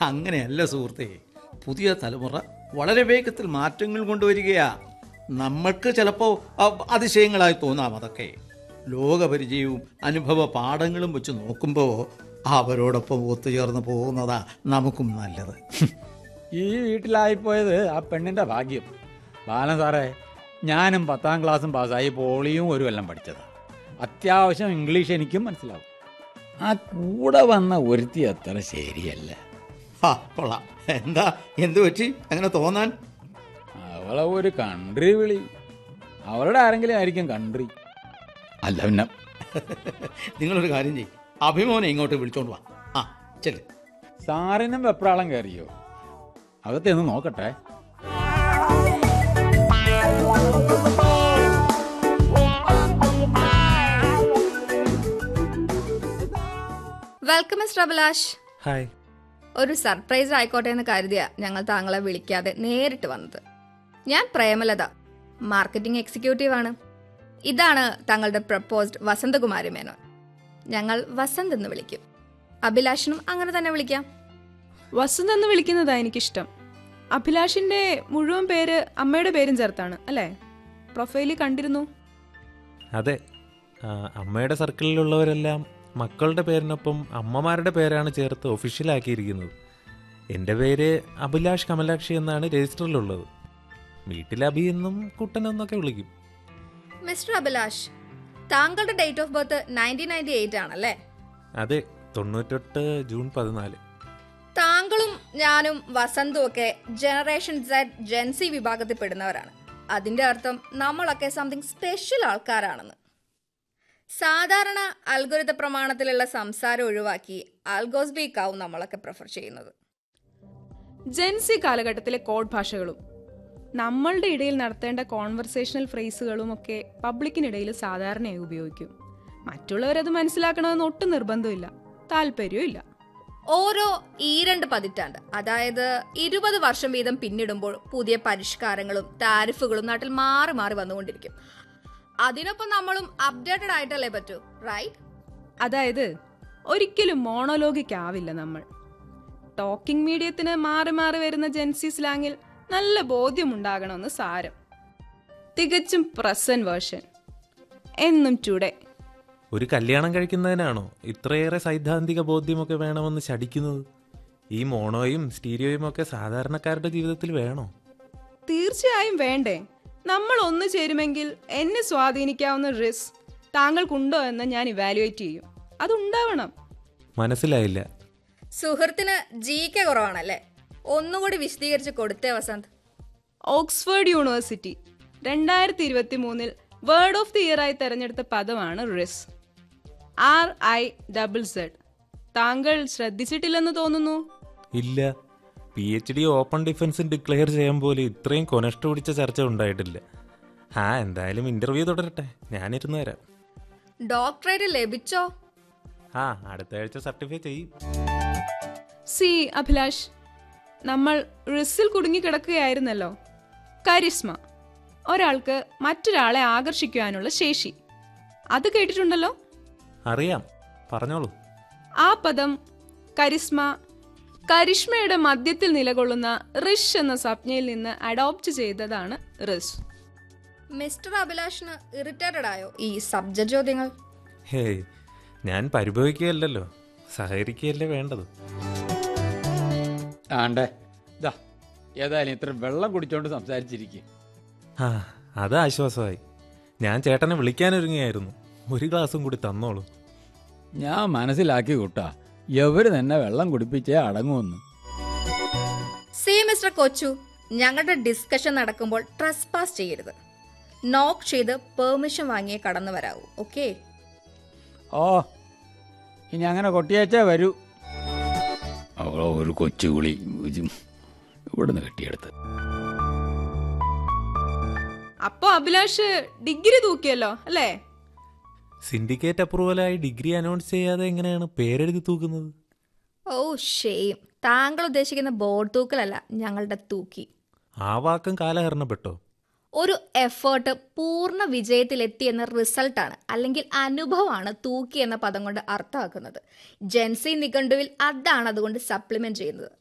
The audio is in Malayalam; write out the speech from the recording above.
അങ്ങനെയല്ല സുഹൃത്തെ പുതിയ തലമുറ വളരെ വേഗത്തിൽ മാറ്റങ്ങൾ കൊണ്ടുവരികയാ നമ്മൾക്ക് ചിലപ്പോൾ അതിശയങ്ങളായി തോന്നാം അതൊക്കെ ലോകപരിചയവും അനുഭവ പാഠങ്ങളും വെച്ച് നോക്കുമ്പോൾ അവരോടൊപ്പം ഒത്തുചേർന്ന് പോകുന്നതാ നമുക്കും നല്ലത് ഈ വീട്ടിലായിപ്പോയത് ആ പെണ്ണിന്റെ ഭാഗ്യം ബാലൻ സാറേ ഞാനും പത്താം ക്ലാസ്സും പാസ്സായി പോളിയും ഒരു കൊല്ലം പഠിച്ചതാ അത്യാവശ്യം ഇംഗ്ലീഷ് എനിക്കും മനസ്സിലാവും ആ കൂടെ വന്ന ഒരുത്തി അത്ര ശരിയല്ല ആ കൊള്ളാം എന്താ എന്തു പറ്റി അങ്ങനെ തോന്നാൻ അവളെ ഒരു കൺട്രി വിളി അവളുടെ ആരെങ്കിലും ആയിരിക്കും കൺട്രി അല്ല പിന്നെ നിങ്ങളൊരു കാര്യം ചെയ്യും അഭിമോനെ ഇങ്ങോട്ട് വിളിച്ചോണ്ട് വാ ആ ചെല്ല് സാറിനും വെപ്രാളം കയറിയോ അകത്തെന്ന് നോക്കട്ടെ വെൽക്കം മിസ്റ്റർ അഭിലാഷ് ഹായ് ഒരു സർപ്രൈസ് ആയിക്കോട്ടെ എന്ന് കരുതിയ ഞങ്ങൾ താങ്കളെ വിളിക്കാതെ നേരിട്ട് വന്നത് ഞാൻ പ്രേമലത മാർക്കറ്റിംഗ് എക്സിക്യൂട്ടീവ് ആണ് ഇതാണ് താങ്കളുടെ പ്രപ്പോസ്ഡ് വസന്തകുമാരി മേനോൻ ഞങ്ങൾ വസന്ത് എന്ന് വിളിക്കും അഭിലാഷിനും അങ്ങനെ തന്നെ വിളിക്കാം വസന്ത് എന്ന് വിളിക്കുന്നതാ എനിക്കിഷ്ടം അഭിലാഷിന്റെ മുഴുവൻ പേര് അമ്മയുടെ പേരും ചേർത്താണ് അല്ലേ പ്രൊഫൈലിൽ കണ്ടിരുന്നു അതെ ആ, അമ്മയുടെ സർക്കിളിലുള്ളവരെല്ലാം മക്കളുടെ പേരിനൊപ്പം അമ്മമാരുടെ പേരാണ് ചേർത്ത് ഒഫീഷ്യലാക്കിയിരിക്കുന്നത് എൻ്റെ പേര് അഭിലാഷ് കമലാക്ഷി എന്നാണ് രജിസ്റ്ററിലുള്ളത് വീട്ടിൽ അഭി എന്നും കുട്ടൻ എന്നൊക്കെ വിളിക്കും മിസ്റ്റർ അഭിലാഷ് താങ്കളുടെ date of birth nineteen ninety eight ആണല്ലേ അതെ തൊണ്ണൂറ്റെട്ട് ജൂൺ പതിനാല് താങ്കളും ഞാനും വസന്തും ഒക്കെ ജനറേഷൻ സെഡ് ജെൻസി വിഭാഗത്തിൽ പെടുന്നവരാണ് അതിന്റെ അർത്ഥം നമ്മളൊക്കെ സംതിങ് സ്പെഷ്യൽ ആൾക്കാരാണെന്ന് സാധാരണ അൽഗുരുത പ്രമാണത്തിലുള്ള സംസാരം ഒഴിവാക്കി ആൽഗോസ്ബീക്ക് ആവും നമ്മളൊക്കെ പ്രിഫർ ചെയ്യുന്നത് ജെൻസി കാലഘട്ടത്തിലെ കോഡ് ഭാഷകളും നമ്മളുടെ ഇടയിൽ നടത്തേണ്ട കോൺവെർസേഷണൽ ഫ്രേസുകളും ഒക്കെ പബ്ലിക്കിനിടയിൽ സാധാരണയായി ഉപയോഗിക്കും മറ്റുള്ളവരത് മനസ്സിലാക്കണമെന്ന് ഒട്ടും നിർബന്ധമില്ല താല്പര്യവും ഇല്ല ഓരോ ഈ രണ്ട് പതിറ്റാണ്ട് അതായത് ഇരുപത് വർഷം വീതം പിന്നിടുമ്പോൾ പുതിയ പരിഷ്കാരങ്ങളും താരിഫുകളും നാട്ടിൽ മാറി മാറി വന്നുകൊണ്ടിരിക്കും അതിനൊപ്പം നമ്മളും അപ്ഡേറ്റഡ് ആയിട്ടല്ലേ പറ്റൂ റൈറ്റ് അതായത് ഒരിക്കലും മോണോലോഗിക് ആവില്ല നമ്മൾ ടോക്കിംഗ് മീഡിയത്തിന് മാറി മാറി വരുന്ന ജെൻസി സ്ലാങ്ങിൽ നല്ല ബോധ്യമുണ്ടാകണമെന്ന് സാരം തികച്ചും പ്രസന്റ് വേർഷൻ എന്നും ടുഡേ ഒരു കല്യാണം കഴിക്കുന്നതിനാണോ ഇത്രയേറെ സൈദ്ധാന്തിക ബോധ്യമൊക്കെ വേണമെന്ന് ശടിക്കുന്നത് ഈ മോണോയും സ്റ്റീരിയോയും ഒക്കെ സാധാരണക്കാരുടെ ജീവിതത്തിൽ വേണോ തീർച്ചയായും വേണ്ടേ നമ്മൾ ഒന്നു ചേരുമെങ്കിൽ എന്നെ സ്വാധീനിക്കാവുന്ന റിസ്ക് താങ്കൾക്കുണ്ടോ എന്ന് ഞാൻ ഇവാലുവേറ്റ് ചെയ്യും അതുണ്ടാവണം മനസ്സിലായില്ല സുഹൃത്തിന് ജി കെ കുറവാണല്ലേ ഒന്നുകൂടി വിശദീകരിച്ച് കൊടുത്തേ വസന്ത് ഓക്സ്ഫോർഡ് യൂണിവേഴ്സിറ്റി രണ്ടായിരത്തി ഇരുപത്തി മൂന്നിൽ വേർഡ് ഓഫ് ദി ഇയർ ആയി തെരഞ്ഞെടുത്ത പദമാണ് rizz R I double Z താങ്കൾ ശ്രദ്ധിച്ചിട്ടില്ലെന്ന് തോന്നുന്നു ഇല്ല P H D open defence declare ചെയ്യാൻ പോലും ഇത്രയും കൊനഷ്ട പിടിച്ച ചർച്ച ഉണ്ടായിട്ടില്ല ആ എന്തായാലും ഇന്റർവ്യൂ തുടരട്ടെ ഞാനിരുന്ന് തരാം ഡോക്ടറേറ്റ് ലഭിച്ചോ ആ അടുത്ത ആഴ്ച സർട്ടിഫൈ ചെയ്യും സി അഭിലാഷ് നമ്മൾ റിസിൽ കുടുങ്ങിക്കിടക്കുകയായിരുന്നല്ലോ കരിസ്മ ഒരാൾക്ക് മറ്റൊരാളെ ആകർഷിക്കുവാനുള്ള ശേഷി അത് കേട്ടിട്ടുണ്ടല്ലോ അറിയാം പറഞ്ഞോളൂ ആ പദം കരിസ്മ കരിഷ്മയുടെ മധ്യത്തിൽ നിലകൊള്ളുന്ന റിഷ് എന്ന സംജ്ഞയിൽ നിന്ന് അഡോപ്റ്റ് ചെയ്തതാണ് റിസ് മിസ്റ്റർ അഭിലാഷിന് ഇറിറ്റേറ്റഡ് ആയോ ഈ സബ്ജക്ട് ചോദ്യങ്ങൾ ഹേയ് ഞാൻ പരിഭവിക്കുകയല്ലല്ലോ സഹകരിക്കുകയല്ലേ വേണ്ടത് ആണ്ടേ ഇതാ ഏതായാലും ഇത്ര വെള്ളം കുടിച്ചോണ്ട് സംസാരിച്ചിരിക്കും ആ അത് ആശ്വാസമായി ഞാൻ ചേട്ടനെ വിളിക്കാനൊരുങ്ങിയായിരുന്നു ഒരു ഗ്ലാസും കൂടി തന്നോളൂ ഞാൻ മനസ്സിലാക്കി കൂട്ടാ എവര് തന്നെ വെള്ളം കുടിപ്പിച്ചേ അടങ്ങുമെന്ന് സി മിസ്റ്റർ കൊച്ചു ഞങ്ങളുടെ ഡിസ്കഷൻ നടക്കുമ്പോൾ ട്രസ് പാസ് ചെയ്യരുത് നോക്ക് ചെയ്ത് പെർമിഷൻ വാങ്ങിയേ കടന്നു വരാവൂ ഓക്കെ ഓ ഇനി അങ്ങനെ കൊട്ടിയേച്ചേ വരൂ അവളോ ഒരു കൊച്ചുകുളി ഇവിടുന്ന് കെട്ടിയെടുത്ത് അപ്പോ അഭിലാഷ് ഡിഗ്രി തൂക്കിയല്ലോ അല്ലേ സിൻഡിക്കേറ്റ് അപ്രൂവലായി ഡിഗ്രി അനൗൺസ് ചെയ്യാതെ എങ്ങനെയാണ് പേരെഴുതി തൂക്കുന്നത് ഓ ഷെയിം താങ്കൾ ഉദ്ദേശിക്കുന്ന ബോർഡ് തൂക്കലല്ല ഞങ്ങളുടെ തൂക്കി ആ വാക്കും കാലഹരണപ്പെട്ടോ ഒരു എഫേർട്ട് പൂർണ്ണ വിജയത്തിലെത്തി എന്ന റിസൾട്ടാണ് അല്ലെങ്കിൽ അനുഭവമാണ് തൂക്കി എന്ന പദം കൊണ്ട് അർത്ഥമാക്കുന്നത് ജെൻസി നിഘണ്ടുവിൽ അതാണ് അതുകൊണ്ട് സപ്ലിമെന്റ് ചെയ്യുന്നത്